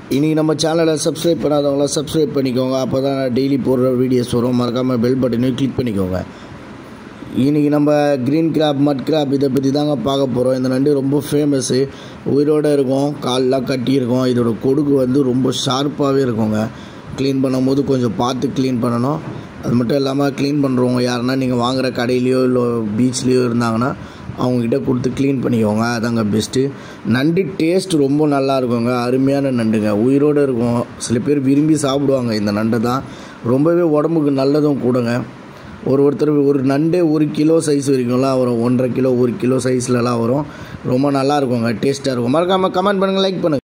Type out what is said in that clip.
இன்றைக்கி நம்ம சேனலை சப்ஸ்கிரைப் பண்ணாதவங்களாம் சப்ஸ்கிரைப் பண்ணிக்கோங்க அப்போ தான் டெய்லி போடுற வீடியோஸ் வரும் மறக்காமல் பெல் பட்டனையும் கிளிக் பண்ணிக்கோங்க இன்றைக்கி நம்ம க்ரீன் கிராப் மட் கிராப் இதை பற்றி தாங்க பார்க்க போகிறோம் இந்த நண்டு ரொம்ப ஃபேமஸ்ஸு உயிரோடு இருக்கும் கால்லாம் கட்டியிருக்கும் இதோட கொடுக்கு வந்து ரொம்ப ஷார்ப்பாகவே இருக்குங்க க்ளீன் பண்ணும்போது கொஞ்சம் பார்த்து க்ளீன் பண்ணணும் அது மட்டும் இல்லாமல் க்ளீன் பண்ணுறவங்க யாருன்னா நீங்கள் வாங்குகிற கடையிலையோ இல்லை பீச்லேயோ இருந்தாங்கன்னா அவங்கக்கிட்ட கொடுத்து க்ளீன் பண்ணிக்கோங்க அதாங்க பெஸ்ட்டு நண்டு டேஸ்ட் ரொம்ப நல்லா இருக்குங்க அருமையான நண்டுங்க உயிரோடு இருக்கும் சில பேர் விரும்பி சாப்பிடுவாங்க இந்த நண்டை தான் ரொம்பவே உடம்புக்கு நல்லதும் கூடங்க ஒரு ஒருத்தர் ஒரு நண்டே ஒரு கிலோ சைஸ் வரைக்கும்லாம் வரும் ஒன்றரை கிலோ ஒரு கிலோ சைஸ்லலாம் வரும் ரொம்ப நல்லா இருக்குங்க டேஸ்ட்டாக இருக்கும் மறக்காமல் கமெண்ட் பண்ணுங்கள் லைக் பண்ணுங்கள்